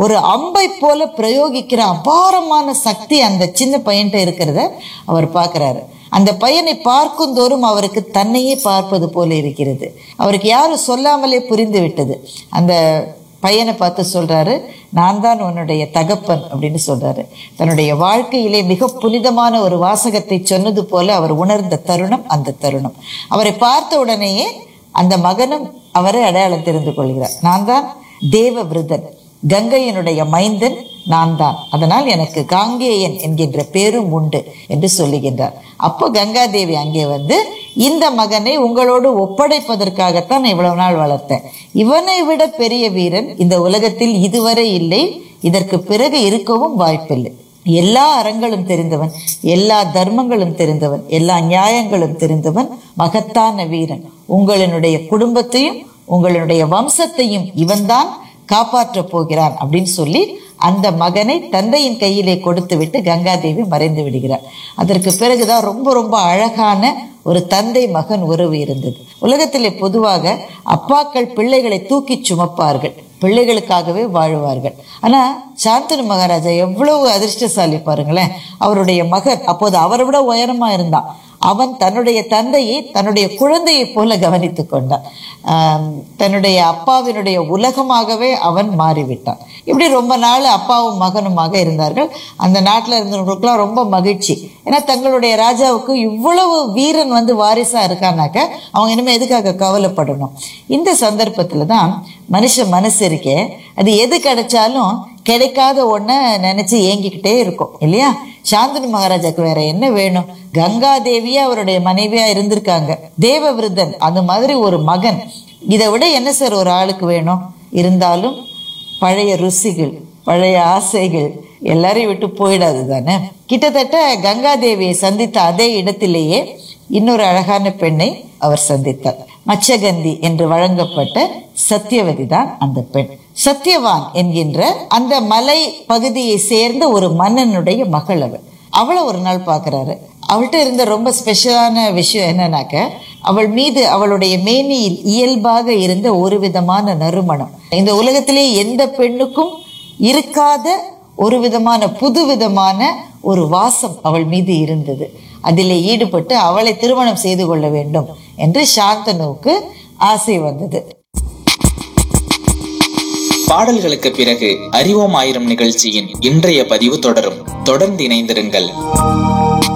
ஒரு அம்பை போல பிரயோகிக்கிற அபாரமான சக்தி அந்த சின்ன பையன்கிட்ட இருக்கிறத அவர் பார்க்கிறாரு அந்த பையனை பார்க்கும் தோறும் அவருக்கு தன்னையே பார்ப்பது போல இருக்கிறது அவருக்கு யாரும் சொல்லாமலே புரிந்து விட்டது அந்த பையனை பார்த்து சொல்றாரு நான் தான் உன்னுடைய தகப்பன் அப்படின்னு சொல்றாரு தன்னுடைய வாழ்க்கையிலே மிக புனிதமான ஒரு வாசகத்தை சொன்னது போல அவர் உணர்ந்த தருணம் அந்த தருணம் அவரை பார்த்த உடனேயே அந்த மகனும் அவரை அடையாளம் தெரிந்து கொள்கிறார் நான் தான் தேவ விருதன் கங்கையினுடைய மைந்தன் நான் தான் அதனால் எனக்கு காங்கேயன் என்கின்ற பேரும் உண்டு என்று சொல்லுகின்றார் அப்போ கங்காதேவி அங்கே வந்து இந்த மகனை உங்களோடு ஒப்படைப்பதற்காகத்தான் இவ்வளவு நாள் வளர்த்தேன் இவனை விட பெரிய வீரன் இந்த உலகத்தில் இதுவரை இல்லை இதற்கு பிறகு இருக்கவும் வாய்ப்பில்லை எல்லா அறங்களும் தெரிந்தவன் எல்லா தர்மங்களும் தெரிந்தவன் எல்லா நியாயங்களும் தெரிந்தவன் மகத்தான வீரன் உங்களினுடைய குடும்பத்தையும் உங்களுடைய வம்சத்தையும் இவன்தான் காப்பாற்றப் போகிறான் அப்படின்னு சொல்லி அந்த மகனை தந்தையின் கையிலே கொடுத்து விட்டு கங்காதேவி மறைந்து விடுகிறார் அதற்கு பிறகுதான் ரொம்ப ரொம்ப அழகான ஒரு தந்தை மகன் உறவு இருந்தது உலகத்திலே பொதுவாக அப்பாக்கள் பிள்ளைகளை தூக்கி சுமப்பார்கள் பிள்ளைகளுக்காகவே வாழுவார்கள் ஆனா சாந்தனு மகாராஜா எவ்வளவு அதிர்ஷ்டசாலி பாருங்களேன் அவருடைய மகன் அப்போது அவரை விட உயரமா இருந்தான் அவன் தன்னுடைய தந்தையை தன்னுடைய குழந்தையைப் போல கவனித்துக் கொண்டான் ஆம், தன்னுடைய அப்பாவினுடைய உலகமாகவே அவன் மாறிவிட்டான் இப்படி ரொம்ப நாள் அப்பாவும் மகனுமாக இருந்தார்கள் அந்த நாட்டில் இருந்தவங்களுக்குலாம் ரொம்ப மகிழ்ச்சி ஏன்னா தங்களுடைய ராஜாவுக்கு இவ்வளவு வீரன் வந்து வாரிசா இருக்கானாக்க அவங்க இனிமே எதுக்காக கவலைப்படணும் இந்த சந்தர்ப்பத்துல தான் மனுஷ மனசு இருக்கே அது எது கிடைச்சாலும் கிடைக்காத ஒன்றை நினைச்சு ஏங்கிக்கிட்டே இருக்கும் இல்லையா சாந்தனு மகாராஜாக்கு வேற என்ன வேணும் கங்கா தேவியே அவருடைய மனைவியா இருந்திருக்காங்க தேவவிருதன் அந்த மாதிரி ஒரு மகன் இதை விட என்ன சார் ஒரு ஆளுக்கு வேணும் இருந்தாலும் பழைய ருசிகள் பழைய ஆசைகள் எல்லாரையும் விட்டு போயிடாது தானே கிட்டத்தட்ட கங்காதேவியை சந்தித்த அதே இடத்திலேயே இன்னொரு அழகான பெண்ணை அவர் சந்தித்தார் மச்சகந்தி என்று வழங்கப்பட்ட சத்தியவதி தான் அந்த பெண் சத்தியவான் என்கின்ற அந்த மலை பகுதியை சேர்ந்த ஒரு மன்னனுடைய மகள் அவள் அவளை ஒரு நாள் பார்க்கறாரு அவள்கிட்ட இருந்த ரொம்ப ஸ்பெஷலான விஷயம் என்னன்னாக்க அவள் மீது அவளுடைய மேனியில் இயல்பாக இருந்த ஒரு விதமான நறுமணம் இந்த உலகத்திலே எந்த பெண்ணுக்கும் இருக்காத ஒரு விதமான புது விதமான ஒரு வாசம் அவள் மீது இருந்தது அதிலே ஈடுபட்டு அவளை திருமணம் செய்து கொள்ள வேண்டும் என்று சாந்தனுவுக்கு ஆசை வந்தது பாடல்களுக்கு பிறகு அறிவோம் ஆயிரம் நிகழ்ச்சியின் இன்றைய பதிவு தொடரும் தொடர்ந்து இணைந்திருங்கள்